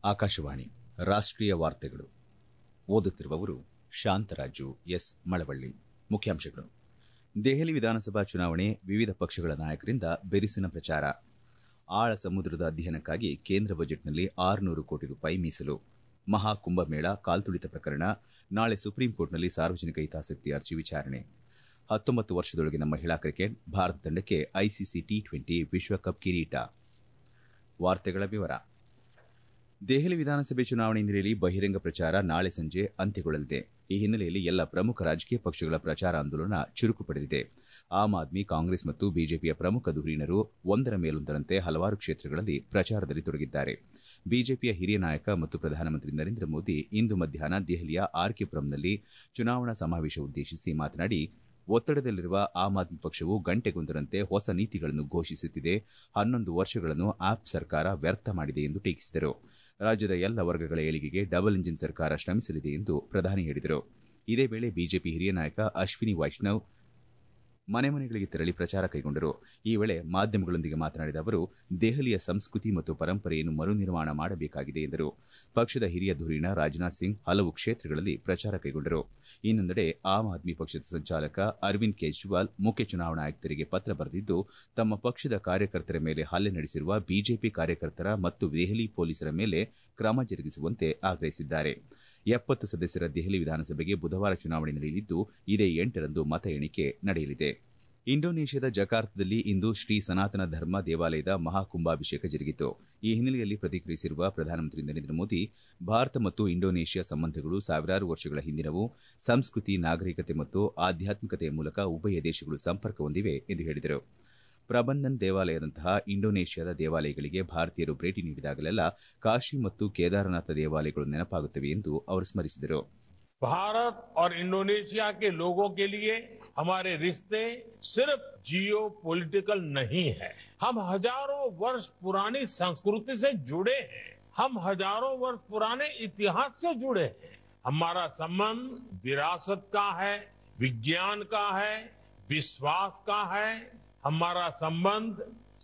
ಆಕಾಶವಾಣಿ ರಾಷ್ಟ್ರೀಯ ವಾರ್ತೆಗಳು ಓದುತ್ತಿರುವವರು ಶಾಂತರಾಜು ಎಸ್ ಮಳವಳ್ಳಿ ಮುಖ್ಯಾಂಶಗಳು ದೆಹಲಿ ವಿಧಾನಸಭಾ ಚುನಾವಣೆ ವಿವಿಧ ಪಕ್ಷಗಳ ನಾಯಕರಿಂದ ಬಿರುಸಿನ ಪ್ರಚಾರ ಆಳ ಸಮುದ್ರದ ಅಧ್ಯಯನಕ್ಕಾಗಿ ಕೇಂದ್ರ ಬಜೆಟ್ನಲ್ಲಿ ಆರುನೂರು ಕೋಟಿ ರೂಪಾಯಿ ಮೀಸಲು ಮಹಾಕುಂಭಮೇಳ ಕಾಲ್ತುಳಿತ ಪ್ರಕರಣ ನಾಳೆ ಸುಪ್ರೀಂಕೋರ್ಟ್ನಲ್ಲಿ ಸಾರ್ವಜನಿಕ ಹಿತಾಸಕ್ತಿ ಅರ್ಜಿ ವಿಚಾರಣೆ ಹತ್ತೊಂಬತ್ತು ವರ್ಷದೊಳಗಿನ ಮಹಿಳಾ ಕ್ರಿಕೆಟ್ ಭಾರತ ತಂಡಕ್ಕೆ ಐಸಿಸಿ ಟಿ ಟ್ವೆಂಟಿ ವಿಶ್ವಕಪ್ ಕಿರೀಟ ವಾರ್ತೆಗಳ ವಿವರ ದೆಹಲಿ ವಿಧಾನಸಭೆ ಚುನಾವಣೆ ಹಿನ್ನೆಲೆಯಲ್ಲಿ ಬಹಿರಂಗ ಪ್ರಚಾರ ನಾಳೆ ಸಂಜೆ ಅಂತ್ಯಗೊಳ್ಳಲಿದೆ ಈ ಹಿನ್ನೆಲೆಯಲ್ಲಿ ಎಲ್ಲ ಪ್ರಮುಖ ರಾಜಕೀಯ ಪಕ್ಷಗಳ ಪ್ರಚಾರ ಆಂದೋಲನ ಚುರುಕು ಪಡೆದಿದೆ ಆಮ್ ಆದ್ಮಿ ಕಾಂಗ್ರೆಸ್ ಮತ್ತು ಬಿಜೆಪಿಯ ಪ್ರಮುಖ ಧುರೀಣರು ಒಂದರ ಮೇಲೊಂದರಂತೆ ಹಲವಾರು ಕ್ಷೇತ್ರಗಳಲ್ಲಿ ಪ್ರಚಾರದಲ್ಲಿ ತೊಡಗಿದ್ದಾರೆ ಬಿಜೆಪಿಯ ಹಿರಿಯ ನಾಯಕ ಮತ್ತು ಪ್ರಧಾನಮಂತ್ರಿ ನರೇಂದ್ರ ಮೋದಿ ಇಂದು ಮಧ್ಯಾಹ್ನ ದೆಹಲಿಯ ಆರ್ಕೆ ಪುರಂನಲ್ಲಿ ಚುನಾವಣಾ ಸಮಾವೇಶ ಉದ್ದೇಶಿಸಿ ಮಾತನಾಡಿ ಒತ್ತಡದಲ್ಲಿರುವ ಆಮ್ ಆದ್ಮಿ ಪಕ್ಷವು ಗಂಟೆಗೊಂದರಂತೆ ಹೊಸ ನೀತಿಗಳನ್ನು ಘೋಷಿಸುತ್ತಿದೆ ಹನ್ನೊಂದು ವರ್ಷಗಳನ್ನು ಆಪ್ ಸರ್ಕಾರ ವ್ಯರ್ಥ ಮಾಡಿದೆ ಎಂದು ಟೀಕಿಸಿದರು ರಾಜ್ಯದ ಎಲ್ಲ ವರ್ಗಗಳ ಏಳಿಗೆಗೆ ಡಬಲ್ ಇಂಜಿನ್ ಸರ್ಕಾರ ಶ್ರಮಿಸಲಿದೆ ಎಂದು ಪ್ರಧಾನಿ ಹೇಳಿದರು ಇದೇ ವೇಳೆ ಬಿಜೆಪಿ ಹಿರಿಯ ನಾಯಕ ಅಶ್ವಿನಿ ವೈಷ್ಣವ್ ಮನೆ ಮನೆಗಳಿಗೆ ತೆರಳಿ ಪ್ರಚಾರ ಕೈಗೊಂಡರು ಈ ವೇಳೆ ಮಾಧ್ಯಮಗಳೊಂದಿಗೆ ಮಾತನಾಡಿದ ಅವರು ದೆಹಲಿಯ ಸಂಸ್ಕೃತಿ ಮತ್ತು ಪರಂಪರೆಯನ್ನು ಮರುನಿರ್ಮಾಣ ಮಾಡಬೇಕಾಗಿದೆ ಎಂದರು ಪಕ್ಷದ ಹಿರಿಯ ಧುರೀಣ ರಾಜನಾಥ್ ಸಿಂಗ್ ಹಲವು ಕ್ಷೇತ್ರಗಳಲ್ಲಿ ಪ್ರಚಾರ ಕೈಗೊಂಡರು ಇನ್ನೊಂದೆಡೆ ಆಮ್ ಆದ್ಮಿ ಪಕ್ಷದ ಸಂಚಾಲಕ ಅರವಿಂದ್ ಕೇಜ್ರಿವಾಲ್ ಮುಖ್ಯ ಚುನಾವಣಾ ಆಯುಕ್ತರಿಗೆ ಪತ್ರ ಬರೆದಿದ್ದು ತಮ್ಮ ಪಕ್ಷದ ಕಾರ್ಯಕರ್ತರ ಮೇಲೆ ಹಲ್ಲೆ ನಡೆಸಿರುವ ಬಿಜೆಪಿ ಕಾರ್ಯಕರ್ತರ ಮತ್ತು ದೆಹಲಿ ಪೊಲೀಸರ ಮೇಲೆ ಕ್ರಮ ಜರುಗಿಸುವಂತೆ ಆಗ್ರಹಿಸಿದ್ದಾರೆ ಎಪ್ಪತ್ತು ಸದಸ್ಯರ ದೆಹಲಿ ವಿಧಾನಸಭೆಗೆ ಬುಧವಾರ ಚುನಾವಣೆ ನಡೆಯಲಿದ್ದು ಇದೇ ಎಂಟರಂದು ಮತ ಎಣಿಕೆ ನಡೆಯಲಿದೆ ಇಂಡೋನೇಷ್ಯಾದ ಜಕಾರ್ತದಲ್ಲಿ ಇಂದು ಶ್ರೀ ಸನಾತನ ಧರ್ಮ ದೇವಾಲಯದ ಮಹಾಕುಂಭಾಭಿಷೇಕ ಜರುಗಿತು ಈ ಹಿನ್ನೆಲೆಯಲ್ಲಿ ಪ್ರತಿಕ್ರಿಯಿಸಿರುವ ಪ್ರಧಾನಮಂತ್ರಿ ನರೇಂದ್ರ ಮೋದಿ ಭಾರತ ಮತ್ತು ಇಂಡೋನೇಷ್ಯಾ ಸಂಬಂಧಗಳು ಸಾವಿರಾರು ವರ್ಷಗಳ ಹಿಂದಿನವು ಸಂಸ್ಕೃತಿ ನಾಗರಿಕತೆ ಮತ್ತು ಆಧ್ಯಾತ್ಮಿಕತೆಯ ಮೂಲಕ ಉಭಯ ದೇಶಗಳು ಸಂಪರ್ಕ ಹೊಂದಿವೆ ಎಂದು ಹೇಳಿದರು ಪ್ರಬಂಧನ್ ದೇವಾಲಯದಂತಹ ಇಂಡೋನೇಷ್ಯಾದ ದೇವಾಲಯಗಳಿಗೆ ಭಾರತೀಯರು ಭೇಟಿ ನೀಡಿದಾಗಲೆಲ್ಲ ಕಾಶಿ ಮತ್ತು ಕೇದಾರನಾಥ ದೇವಾಲಯಗಳು ನೆನಪಾಗುತ್ತವೆ ಎಂದು ಅವರು ಸ್ಮರಿಸಿದರು भारत और इंडोनेशिया के लोगों के लिए हमारे रिश्ते सिर्फ जियो पॉलिटिकल नहीं है हम हजारों वर्ष पुरानी संस्कृति से जुड़े हैं हम हजारों वर्ष पुराने इतिहास से जुड़े हैं हमारा संबंध विरासत का है विज्ञान का है विश्वास का है हमारा संबंध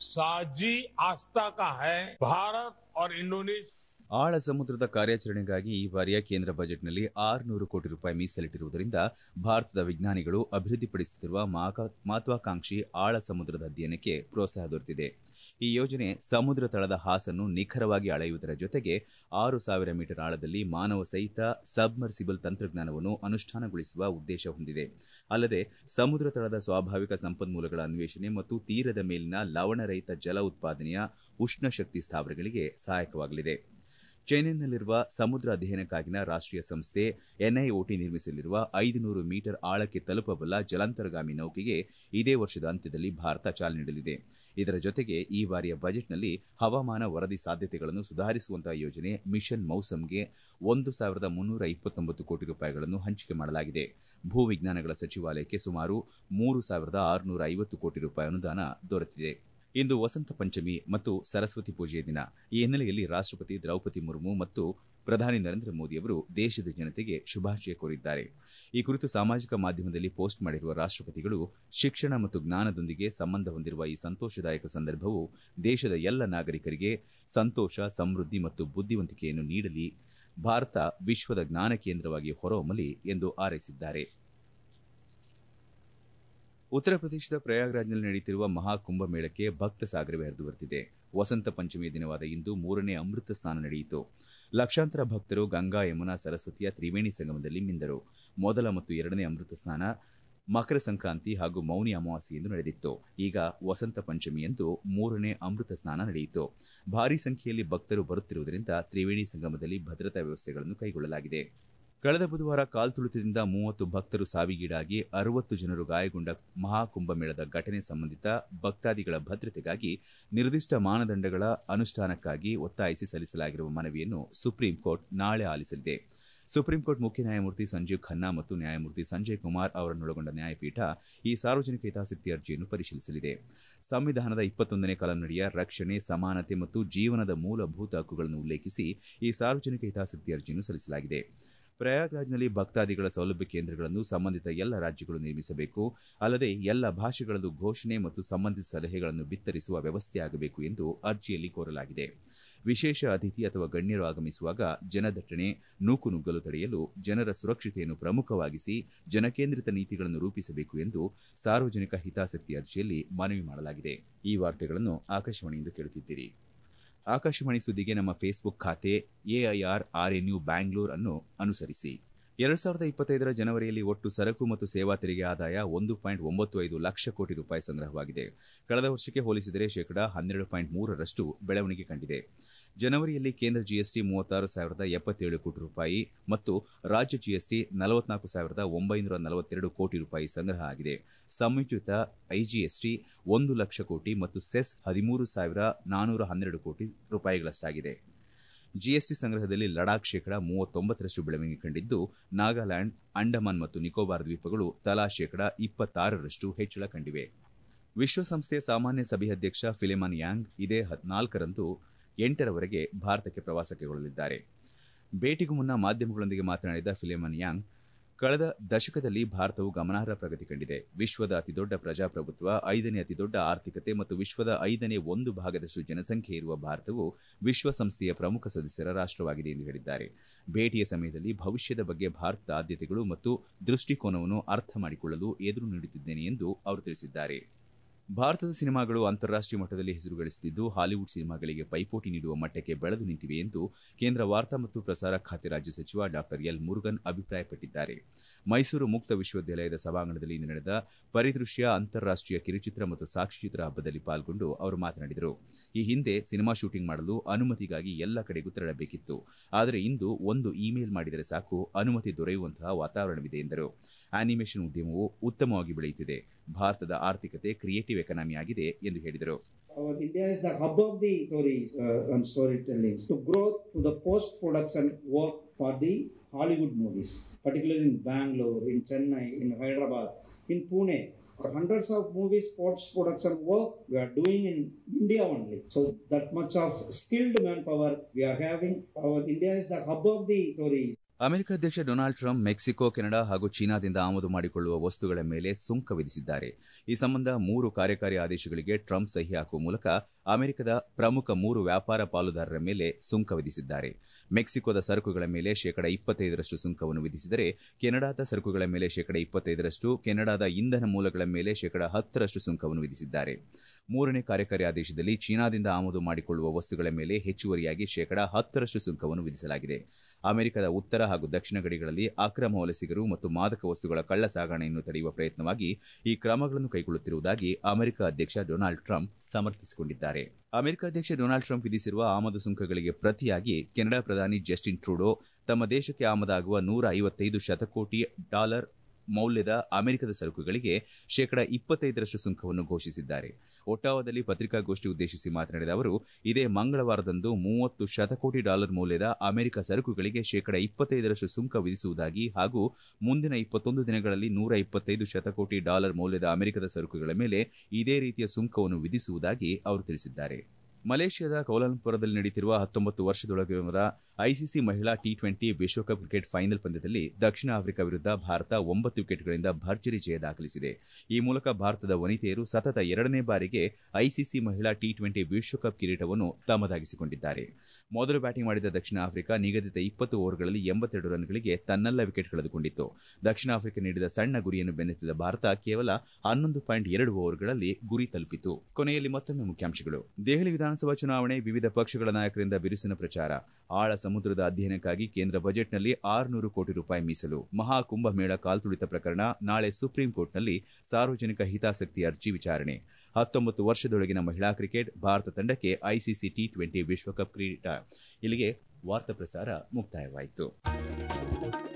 साझी आस्था का है भारत और इंडोनेशिया ಆಳ ಸಮುದ್ರದ ಕಾರ್ಯಾಚರಣೆಗಾಗಿ ಈ ಬಾರಿಯ ಕೇಂದ್ರ ಬಜೆಟ್ನಲ್ಲಿ ಆರುನೂರು ಕೋಟಿ ರೂಪಾಯಿ ಮೀಸಲಿಟ್ಟಿರುವುದರಿಂದ ಭಾರತದ ವಿಜ್ಞಾನಿಗಳು ಅಭಿವೃದ್ಧಿಪಡಿಸುತ್ತಿರುವ ಮಹತ್ವಾಕಾಂಕ್ಷಿ ಆಳ ಸಮುದ್ರದ ಅಧ್ಯಯನಕ್ಕೆ ಪ್ರೋತ್ಸಾಹ ದೊರೆತಿದೆ ಈ ಯೋಜನೆ ಸಮುದ್ರ ತಳದ ಹಾಸನ್ನು ನಿಖರವಾಗಿ ಅಳೆಯುವುದರ ಜೊತೆಗೆ ಆರು ಸಾವಿರ ಮೀಟರ್ ಆಳದಲ್ಲಿ ಮಾನವ ಸಹಿತ ಸಬ್ಮರ್ಸಿಬಲ್ ತಂತ್ರಜ್ಞಾನವನ್ನು ಅನುಷ್ಠಾನಗೊಳಿಸುವ ಉದ್ದೇಶ ಹೊಂದಿದೆ ಅಲ್ಲದೆ ಸಮುದ್ರ ತಳದ ಸ್ವಾಭಾವಿಕ ಸಂಪನ್ಮೂಲಗಳ ಅನ್ವೇಷಣೆ ಮತ್ತು ತೀರದ ಮೇಲಿನ ಲವಣರಹಿತ ಜಲ ಉತ್ಪಾದನೆಯ ಉಷ್ಣಶಕ್ತಿ ಸ್ಥಾವರಗಳಿಗೆ ಸಹಾಯಕವಾಗಲಿದೆ ಚೆನ್ನೈನಲ್ಲಿರುವ ಸಮುದ್ರ ಅಧ್ಯಯನಕ್ಕಾಗಿನ ರಾಷ್ಟೀಯ ಸಂಸ್ಥೆ ಎನ್ಐಒಟಿ ನಿರ್ಮಿಸಲಿರುವ ಐದು ನೂರು ಮೀಟರ್ ಆಳಕ್ಕೆ ತಲುಪಬಲ್ಲ ಜಲಾಂತರ್ಗಾಮಿ ನೌಕೆಗೆ ಇದೇ ವರ್ಷದ ಅಂತ್ಯದಲ್ಲಿ ಭಾರತ ಚಾಲನೆ ನೀಡಲಿದೆ ಇದರ ಜೊತೆಗೆ ಈ ಬಾರಿಯ ಬಜೆಟ್ನಲ್ಲಿ ಹವಾಮಾನ ವರದಿ ಸಾಧ್ಯತೆಗಳನ್ನು ಸುಧಾರಿಸುವಂತಹ ಯೋಜನೆ ಮಿಷನ್ ಮೌಸಮ್ಗೆ ಒಂದು ಸಾವಿರದ ಮುನ್ನೂರ ಇಪ್ಪತ್ತೊಂಬತ್ತು ಕೋಟಿ ರೂಪಾಯಿಗಳನ್ನು ಹಂಚಿಕೆ ಮಾಡಲಾಗಿದೆ ಭೂ ವಿಜ್ಞಾನಗಳ ಸಚಿವಾಲಯಕ್ಕೆ ಸುಮಾರು ಮೂರು ಸಾವಿರದ ಆರುನೂರ ಐವತ್ತು ಕೋಟಿ ರೂಪಾಯಿ ಅನುದಾನ ದೊರೆತಿದೆ ಇಂದು ವಸಂತ ಪಂಚಮಿ ಮತ್ತು ಸರಸ್ವತಿ ಪೂಜೆಯ ದಿನ ಈ ಹಿನ್ನೆಲೆಯಲ್ಲಿ ರಾಷ್ಟಪತಿ ದ್ರೌಪದಿ ಮುರ್ಮು ಮತ್ತು ಪ್ರಧಾನಿ ನರೇಂದ್ರ ಮೋದಿ ಅವರು ದೇಶದ ಜನತೆಗೆ ಶುಭಾಶಯ ಕೋರಿದ್ದಾರೆ ಈ ಕುರಿತು ಸಾಮಾಜಿಕ ಮಾಧ್ಯಮದಲ್ಲಿ ಪೋಸ್ಟ್ ಮಾಡಿರುವ ರಾಷ್ಟಪತಿಗಳು ಶಿಕ್ಷಣ ಮತ್ತು ಜ್ಞಾನದೊಂದಿಗೆ ಸಂಬಂಧ ಹೊಂದಿರುವ ಈ ಸಂತೋಷದಾಯಕ ಸಂದರ್ಭವು ದೇಶದ ಎಲ್ಲ ನಾಗರಿಕರಿಗೆ ಸಂತೋಷ ಸಮೃದ್ಧಿ ಮತ್ತು ಬುದ್ಧಿವಂತಿಕೆಯನ್ನು ನೀಡಲಿ ಭಾರತ ವಿಶ್ವದ ಜ್ಞಾನ ಕೇಂದ್ರವಾಗಿ ಹೊರಹೊಮ್ಮಲಿ ಎಂದು ಹಾರೈಸಿದ್ದಾರೆ ಉತ್ತರ ಪ್ರದೇಶದ ಪ್ರಯಾಗ್ರಾಜ್ನಲ್ಲಿ ನಡೆಯುತ್ತಿರುವ ಮಹಾಕುಂಭ ಮೇಳಕ್ಕೆ ಭಕ್ತ ಸಾಗರವೇ ಹರಿದು ಬರುತ್ತಿದೆ ವಸಂತ ಪಂಚಮಿಯ ದಿನವಾದ ಇಂದು ಮೂರನೇ ಅಮೃತ ಸ್ನಾನ ನಡೆಯಿತು ಲಕ್ಷಾಂತರ ಭಕ್ತರು ಗಂಗಾ ಯಮುನಾ ಸರಸ್ವತಿಯ ತ್ರಿವೇಣಿ ಸಂಗಮದಲ್ಲಿ ಮಿಂದರು ಮೊದಲ ಮತ್ತು ಎರಡನೇ ಅಮೃತ ಸ್ನಾನ ಮಕರ ಸಂಕ್ರಾಂತಿ ಹಾಗೂ ಮೌನಿ ಅಮಾವಾಸ್ಯೆಯಂದು ನಡೆದಿತ್ತು ಈಗ ವಸಂತ ಪಂಚಮಿಯಂದು ಮೂರನೇ ಅಮೃತ ಸ್ನಾನ ನಡೆಯಿತು ಭಾರೀ ಸಂಖ್ಯೆಯಲ್ಲಿ ಭಕ್ತರು ಬರುತ್ತಿರುವುದರಿಂದ ತ್ರಿವೇಣಿ ಸಂಗಮದಲ್ಲಿ ಭದ್ರತಾ ವ್ಯವಸ್ಥೆಗಳನ್ನು ಕೈಗೊಳ್ಳಲಾಗಿದೆ ಕಳೆದ ಬುಧವಾರ ಕಾಲ್ತುಳಿತದಿಂದ ಮೂವತ್ತು ಭಕ್ತರು ಸಾವಿಗೀಡಾಗಿ ಅರವತ್ತು ಜನರು ಗಾಯಗೊಂಡ ಮಹಾಕುಂಭಮೇಳದ ಘಟನೆ ಸಂಬಂಧಿತ ಭಕ್ತಾದಿಗಳ ಭದ್ರತೆಗಾಗಿ ನಿರ್ದಿಷ್ಟ ಮಾನದಂಡಗಳ ಅನುಷ್ಠಾನಕ್ಕಾಗಿ ಒತ್ತಾಯಿಸಿ ಸಲ್ಲಿಸಲಾಗಿರುವ ಮನವಿಯನ್ನು ಸುಪ್ರೀಂ ಕೋರ್ಟ್ ನಾಳೆ ಆಲಿಸಲಿದೆ ಸುಪ್ರೀಂ ಕೋರ್ಟ್ ಮುಖ್ಯ ನ್ಯಾಯಮೂರ್ತಿ ಸಂಜೀವ್ ಖನ್ನಾ ಮತ್ತು ನ್ಯಾಯಮೂರ್ತಿ ಸಂಜಯ್ ಕುಮಾರ್ ಅವರನ್ನೊಳಗೊಂಡ ನ್ಯಾಯಪೀಠ ಈ ಸಾರ್ವಜನಿಕ ಹಿತಾಸಕ್ತಿ ಅರ್ಜಿಯನ್ನು ಪರಿಶೀಲಿಸಲಿದೆ ಸಂವಿಧಾನದ ಇಪ್ಪತ್ತೊಂದನೇ ಕಲಂನಡಿಯ ರಕ್ಷಣೆ ಸಮಾನತೆ ಮತ್ತು ಜೀವನದ ಮೂಲಭೂತ ಹಕ್ಕುಗಳನ್ನು ಉಲ್ಲೇಖಿಸಿ ಈ ಸಾರ್ವಜನಿಕ ಹಿತಾಸಕ್ತಿ ಅರ್ಜಿಯನ್ನು ಸಲ್ಲಿಸಲಾಗಿದೆ ಪ್ರಯಾಗ್ರಾಜ್ನಲ್ಲಿ ಭಕ್ತಾದಿಗಳ ಸೌಲಭ್ಯ ಕೇಂದ್ರಗಳನ್ನು ಸಂಬಂಧಿತ ಎಲ್ಲ ರಾಜ್ಯಗಳು ನಿರ್ಮಿಸಬೇಕು ಅಲ್ಲದೆ ಎಲ್ಲ ಭಾಷೆಗಳಲ್ಲೂ ಘೋಷಣೆ ಮತ್ತು ಸಂಬಂಧಿತ ಸಲಹೆಗಳನ್ನು ಬಿತ್ತರಿಸುವ ವ್ಯವಸ್ಥೆಯಾಗಬೇಕು ಎಂದು ಅರ್ಜಿಯಲ್ಲಿ ಕೋರಲಾಗಿದೆ ವಿಶೇಷ ಅತಿಥಿ ಅಥವಾ ಗಣ್ಯರು ಆಗಮಿಸುವಾಗ ಜನದಟ್ಟಣೆ ನೂಕು ನುಗ್ಗಲು ತಡೆಯಲು ಜನರ ಸುರಕ್ಷತೆಯನ್ನು ಪ್ರಮುಖವಾಗಿಸಿ ಜನಕೇಂದ್ರಿತ ನೀತಿಗಳನ್ನು ರೂಪಿಸಬೇಕು ಎಂದು ಸಾರ್ವಜನಿಕ ಹಿತಾಸಕ್ತಿ ಅರ್ಜಿಯಲ್ಲಿ ಮನವಿ ಮಾಡಲಾಗಿದೆ ಈ ವಾರ್ತೆಗಳನ್ನು ಆಕಾಶವಾಣಿಯಿಂದ ಕೇಳುತ್ತಿದ್ದೀರಿ ಆಕಾಶವಾಣಿ ಸುದ್ದಿಗೆ ನಮ್ಮ ಫೇಸ್ಬುಕ್ ಖಾತೆ ಎಐಆರ್ ಆರ್ಎನ್ಯು ಬ್ಯಾಂಗ್ಳೂರ್ ಅನ್ನು ಅನುಸರಿಸಿ ಎರಡ್ ಸಾವಿರದ ಇಪ್ಪತ್ತೈದರ ಜನವರಿಯಲ್ಲಿ ಒಟ್ಟು ಸರಕು ಮತ್ತು ಸೇವಾ ತೆರಿಗೆ ಆದಾಯ ಒಂದು ಪಾಯಿಂಟ್ ಒಂಬತ್ತು ಐದು ಲಕ್ಷ ಕೋಟಿ ರೂಪಾಯಿ ಸಂಗ್ರಹವಾಗಿದೆ ಕಳೆದ ವರ್ಷಕ್ಕೆ ಹೋಲಿಸಿದರೆ ಶೇಕಡಾ ಹನ್ನೆರಡು ಪಾಯಿಂಟ್ ಮೂರರಷ್ಟು ಬೆಳವಣಿಗೆ ಕಂಡಿದೆ ಜನವರಿಯಲ್ಲಿ ಕೇಂದ್ರ ಜಿಎಸ್ಟಿ ಮೂವತ್ತಾರು ಸಾವಿರದ ಎಪ್ಪತ್ತೇಳು ಕೋಟಿ ರೂಪಾಯಿ ಮತ್ತು ರಾಜ್ಯ ಜಿಎಸ್ಟಿ ನಲವತ್ನಾಲ್ಕು ಸಾವಿರದ ಒಂಬೈನೂರ ನಲವತ್ತೆರಡು ಕೋಟಿ ರೂಪಾಯಿ ಸಂಗ್ರಹ ಆಗಿದೆ ಸಂಯೋಜಿತ ಐಜಿಎಸ್ಟಿ ಒಂದು ಲಕ್ಷ ಕೋಟಿ ಮತ್ತು ಸೆಸ್ ಹದಿಮೂರು ಸಾವಿರ ನಾನೂರ ಹನ್ನೆರಡು ಕೋಟಿ ರೂಪಾಯಿಗಳಷ್ಟಾಗಿದೆ ಜಿಎಸ್ಟಿ ಸಂಗ್ರಹದಲ್ಲಿ ಲಡಾಖ್ ಶೇಕಡಾ ಮೂವತ್ತೊಂಬತ್ತರಷ್ಟು ಬೆಳವಣಿಗೆ ಕಂಡಿದ್ದು ನಾಗಾಲ್ಯಾಂಡ್ ಅಂಡಮಾನ್ ಮತ್ತು ನಿಕೋಬಾರ್ ದ್ವೀಪಗಳು ತಲಾ ಶೇಕಡಾ ಇಪ್ಪತ್ತಾರರಷ್ಟು ಹೆಚ್ಚಳ ಕಂಡಿವೆ ವಿಶ್ವಸಂಸ್ಥೆಯ ಸಾಮಾನ್ಯ ಸಭೆಯ ಅಧ್ಯಕ್ಷ ಫಿಲೆಮಾನ್ ಯಾಂಗ್ ಇದೇ ನಾಲ್ಕರಂದು ಎಂಟರವರೆಗೆ ಭಾರತಕ್ಕೆ ಪ್ರವಾಸಕ್ಕೆ ಕೈಗೊಳ್ಳಲಿದ್ದಾರೆ ಭೇಟಿಗೂ ಮುನ್ನ ಮಾಧ್ಯಮಗಳೊಂದಿಗೆ ಮಾತನಾಡಿದ ಫಿಲೆಮಾನ್ ಯಾಂಗ್ ಕಳೆದ ದಶಕದಲ್ಲಿ ಭಾರತವು ಗಮನಾರ್ಹ ಪ್ರಗತಿ ಕಂಡಿದೆ ವಿಶ್ವದ ಅತಿದೊಡ್ಡ ಪ್ರಜಾಪ್ರಭುತ್ವ ಐದನೇ ಅತಿದೊಡ್ಡ ಆರ್ಥಿಕತೆ ಮತ್ತು ವಿಶ್ವದ ಐದನೇ ಒಂದು ಭಾಗದಷ್ಟು ಜನಸಂಖ್ಯೆ ಇರುವ ಭಾರತವು ವಿಶ್ವಸಂಸ್ಥೆಯ ಪ್ರಮುಖ ಸದಸ್ಯರ ರಾಷ್ಟವಾಗಿದೆ ಎಂದು ಹೇಳಿದ್ದಾರೆ ಭೇಟಿಯ ಸಮಯದಲ್ಲಿ ಭವಿಷ್ಯದ ಬಗ್ಗೆ ಭಾರತದ ಆದ್ಯತೆಗಳು ಮತ್ತು ದೃಷ್ಟಿಕೋನವನ್ನು ಅರ್ಥ ಮಾಡಿಕೊಳ್ಳಲು ಎದುರು ನೀಡುತ್ತಿದ್ದೇನೆ ಎಂದು ಅವರು ತಿಳಿಸಿದ್ದಾರೆ ಭಾರತದ ಸಿನಿಮಾಗಳು ಅಂತಾರಾಷ್ಟೀಯ ಮಟ್ಟದಲ್ಲಿ ಹೆಸರು ಗಳಿಸುತ್ತಿದ್ದು ಹಾಲಿವುಡ್ ಸಿನಿಮಾಗಳಿಗೆ ಪೈಪೋಟಿ ನೀಡುವ ಮಟ್ಟಕ್ಕೆ ಬೆಳೆದು ನಿಂತಿವೆ ಎಂದು ಕೇಂದ್ರ ವಾರ್ತಾ ಮತ್ತು ಪ್ರಸಾರ ಖಾತೆ ರಾಜ್ಯ ಸಚಿವ ಡಾ ಎಲ್ ಮುರುಗನ್ ಅಭಿಪ್ರಾಯಪಟ್ಟಿದ್ದಾರೆ ಮೈಸೂರು ಮುಕ್ತ ವಿಶ್ವವಿದ್ಯಾಲಯದ ಸಭಾಂಗಣದಲ್ಲಿ ಇಂದು ನಡೆದ ಪರಿದೃಶ್ಯ ಅಂತಾರಾಷ್ಟೀಯ ಕಿರುಚಿತ್ರ ಮತ್ತು ಸಾಕ್ಷ್ಯಚಿತ್ರ ಹಬ್ಬದಲ್ಲಿ ಪಾಲ್ಗೊಂಡು ಅವರು ಮಾತನಾಡಿದರು ಈ ಹಿಂದೆ ಸಿನಿಮಾ ಶೂಟಿಂಗ್ ಮಾಡಲು ಅನುಮತಿಗಾಗಿ ಎಲ್ಲ ಕಡೆಗೂ ತೆರಳಬೇಕಿತ್ತು ಆದರೆ ಇಂದು ಒಂದು ಇಮೇಲ್ ಮಾಡಿದರೆ ಸಾಕು ಅನುಮತಿ ದೊರೆಯುವಂತಹ ವಾತಾವರಣವಿದೆ ಎಂದರು ಆನಿಮೇಷನ್ ಉದ್ಯಮವು ಉತ್ತಮವಾಗಿ ಬೆಳೆಯುತ್ತಿದೆ ಭಾರತದ ಆರ್ಥಿಕತೆ ಕ್ರಿಯೇಟಿವ್ ಎಕಾನಮಿ ಆಗಿದೆ ಎಂದು ಹೇಳಿದರು Our India is the hub of the stories uh, and storytelling. To grow to the post-production work for the Hollywood movies, particularly in Bangalore, in Chennai, in Hyderabad, in Pune. Hundreds of movies post-production work we are doing in India only. So that much of skilled manpower we are having. Our India is the hub of the stories. America ಅಧ್ಯಕ್ಷ Donald Trump Mexico Canada ಹಾಗೂ ಚೀನಾದಿಂದ ಆಮದು ಮಾಡಿಕೊಳ್ಳುವ ವಸ್ತುಗಳ ಮೇಲೆ ಸುಂಕ ವಿಧಿಸಿದ್ದಾರೆ ಈ ಸಂಬಂಧ ಮೂರು ಕಾರ್ಯಕಾರಿ ಆದೇಶಗಳಿಗೆ ಟ್ರಂಪ್ ಸಹಿ ಹಾಕುವ ಮೂಲಕ ಅಮೆರಿಕದ ಪ್ರಮುಖ ಮೂರು ವ್ಯಾಪಾರ ಪಾಲುದಾರರ ಮೇಲೆ ಸುಂಕ ವಿಧಿಸಿದ್ದಾರೆ ಮೆಕ್ಸಿಕೋದ ಸರಕುಗಳ ಮೇಲೆ ಶೇಕಡ ಇಪ್ಪತ್ತೈದರಷ್ಟು ಸುಂಕವನ್ನು ವಿಧಿಸಿದರೆ ಕೆನಡಾದ ಸರಕುಗಳ ಮೇಲೆ ಶೇಕಡ ಇಪ್ಪತ್ತೈದರಷ್ಟು ಕೆನಡಾದ ಇಂಧನ ಮೂಲಗಳ ಮೇಲೆ ಶೇಕಡ ಹತ್ತರಷ್ಟು ಸುಂಕವನ್ನು ವಿಧಿಸಿದ್ದಾರೆ ಮೂರನೇ ಕಾರ್ಯಕಾರಿ ಆದೇಶದಲ್ಲಿ ಚೀನಾದಿಂದ ಆಮದು ಮಾಡಿಕೊಳ್ಳುವ ವಸ್ತುಗಳ ಮೇಲೆ ಹೆಚ್ಚುವರಿಯಾಗಿ ಶೇಕಡ ಹತ್ತರಷ್ಟು ಸುಂಕವನ್ನು ವಿಧಿಸಲಾಗಿದೆ ಅಮೆರಿಕದ ಉತ್ತರ ಹಾಗೂ ದಕ್ಷಿಣ ಗಡಿಗಳಲ್ಲಿ ಅಕ್ರಮ ವಲಸಿಗರು ಮತ್ತು ಮಾದಕ ವಸ್ತುಗಳ ಕಳ್ಳ ಸಾಗಣೆಯನ್ನು ತಡೆಯುವ ಪ್ರಯತ್ನವಾಗಿ ಈ ಕ್ರಮಗಳನ್ನು ಕೈಗೊಳ್ಳುತ್ತಿರುವುದಾಗಿ ಅಮೆರಿಕ ಅಧ್ಯಕ್ಷ ಡೊನಾಲ್ಡ್ ಟ್ರಂಪ್ ಸಮರ್ಥಿಸಿಕೊಂಡಿದ್ದಾರೆ ಅಮೆರಿಕ ಅಧ್ಯಕ್ಷ ಡೊನಾಲ್ಡ್ ಟ್ರಂಪ್ ವಿಧಿಸಿರುವ ಆಮದು ಸುಂಕಗಳಿಗೆ ಪ್ರತಿಯಾಗಿ ಕೆನಡಾ ಪ್ರಧಾನಿ ಜಸ್ಟಿನ್ ಟ್ರೂಡೋ ತಮ್ಮ ದೇಶಕ್ಕೆ ಆಮದಾಗುವ ನೂರ ಐವತ್ತೈದು ಶತಕೋಟಿ ಡಾಲರ್ ಮೌಲ್ಯದ ಅಮೆರಿಕದ ಸರಕುಗಳಿಗೆ ಶೇಕಡ ಇಪ್ಪತ್ತೈದರಷ್ಟು ಸುಂಕವನ್ನು ಘೋಷಿಸಿದ್ದಾರೆ ಒಟ್ಟಾವದಲ್ಲಿ ಪತ್ರಿಕಾಗೋಷ್ಠಿ ಉದ್ದೇಶಿಸಿ ಮಾತನಾಡಿದ ಅವರು ಇದೇ ಮಂಗಳವಾರದಂದು ಮೂವತ್ತು ಶತಕೋಟಿ ಡಾಲರ್ ಮೌಲ್ಯದ ಅಮೆರಿಕ ಸರಕುಗಳಿಗೆ ಶೇಕಡ ಇಪ್ಪತ್ತೈದರಷ್ಟು ಸುಂಕ ವಿಧಿಸುವುದಾಗಿ ಹಾಗೂ ಮುಂದಿನ ಇಪ್ಪತ್ತೊಂದು ದಿನಗಳಲ್ಲಿ ನೂರ ಇಪ್ಪತ್ತೈದು ಶತಕೋಟಿ ಡಾಲರ್ ಮೌಲ್ಯದ ಅಮೆರಿಕದ ಸರಕುಗಳ ಮೇಲೆ ಇದೇ ರೀತಿಯ ಸುಂಕವನ್ನು ವಿಧಿಸುವುದಾಗಿ ಅವರು ತಿಳಿಸಿದ್ದಾರೆ ಮಲೇಷ್ಯಾದ ಕೌಲಾಲಂಪುರದಲ್ಲಿ ನಡೆಯುತ್ತಿರುವ ಹತ್ತೊಂಬತ್ತು ವರ್ಷದೊಳಗಿನವರ ಐಸಿಸಿ ಮಹಿಳಾ ಟಿ ಟ್ವೆಂಟಿ ವಿಶ್ವಕಪ್ ಕ್ರಿಕೆಟ್ ಫೈನಲ್ ಪಂದ್ಯದಲ್ಲಿ ದಕ್ಷಿಣ ಆಫ್ರಿಕಾ ವಿರುದ್ಧ ಭಾರತ ಒಂಬತ್ತು ವಿಕೆಟ್ಗಳಿಂದ ಭರ್ಜರಿ ಜಯ ದಾಖಲಿಸಿದೆ ಈ ಮೂಲಕ ಭಾರತದ ವನಿತೆಯರು ಸತತ ಎರಡನೇ ಬಾರಿಗೆ ಐಸಿಸಿ ಮಹಿಳಾ ಟಿ ಟ್ವೆಂಟಿ ವಿಶ್ವಕಪ್ ಕಿರೀಟವನ್ನು ತಮ್ಮದಾಗಿಸಿಕೊಂಡಿದ್ದಾರೆ ಮೊದಲು ಬ್ಯಾಟಿಂಗ್ ಮಾಡಿದ ದಕ್ಷಿಣ ಆಫ್ರಿಕಾ ನಿಗದಿತ ಇಪ್ಪತ್ತು ಓವರ್ಗಳಲ್ಲಿ ಎಂಬತ್ತೆರಡು ರನ್ಗಳಿಗೆ ತನ್ನೆಲ್ಲ ವಿಕೆಟ್ ಕಳೆದುಕೊಂಡಿತ್ತು ದಕ್ಷಿಣ ಆಫ್ರಿಕಾ ನೀಡಿದ ಸಣ್ಣ ಗುರಿಯನ್ನು ಬೆನ್ನತ್ತಿದ ಭಾರತ ಕೇವಲ ಹನ್ನೊಂದು ಪಾಯಿಂಟ್ ಎರಡು ಓವರ್ಗಳಲ್ಲಿ ಗುರಿ ತಲುಪಿತು ಕೊನೆಯಲ್ಲಿ ಮತ್ತೊಮ್ಮೆ ಮುಖ್ಯಾಂಶಗಳು ದೆಹಲಿ ವಿಧಾನಸಭಾ ಚುನಾವಣೆ ವಿವಿಧ ಪಕ್ಷಗಳ ನಾಯಕರಿಂದ ಬಿರುಸಿನ ಪ್ರಚಾರ ಆಳ ಸಮುದ್ರದ ಅಧ್ಯಯನಕ್ಕಾಗಿ ಕೇಂದ್ರ ಬಜೆಟ್ನಲ್ಲಿ ಆರುನೂರು ಕೋಟಿ ರೂಪಾಯಿ ಮೀಸಲು ಮಹಾ ಕುಂಭಮೇಳ ಕಾಲ್ತುಳಿತ ಪ್ರಕರಣ ನಾಳೆ ಸುಪ್ರೀಂ ಕೋರ್ಟ್ನಲ್ಲಿ ಸಾರ್ವಜನಿಕ ಹಿತಾಸಕ್ತಿ ಅರ್ಜಿ ವಿಚಾರಣೆ ಹತ್ತೊಂಬತ್ತು ವರ್ಷದೊಳಗಿನ ಮಹಿಳಾ ಕ್ರಿಕೆಟ್ ಭಾರತ ತಂಡಕ್ಕೆ ಐಸಿಸಿ ಟಿ ಟ್ವೆಂಟಿ ವಿಶ್ವಕಪ್ ಕ್ರೀಡಾ ಇಲ್ಲಿಗೆ ವಾರ್ತಾ ಪ್ರಸಾರ ಮುಕ್ತಾಯವಾಯಿತು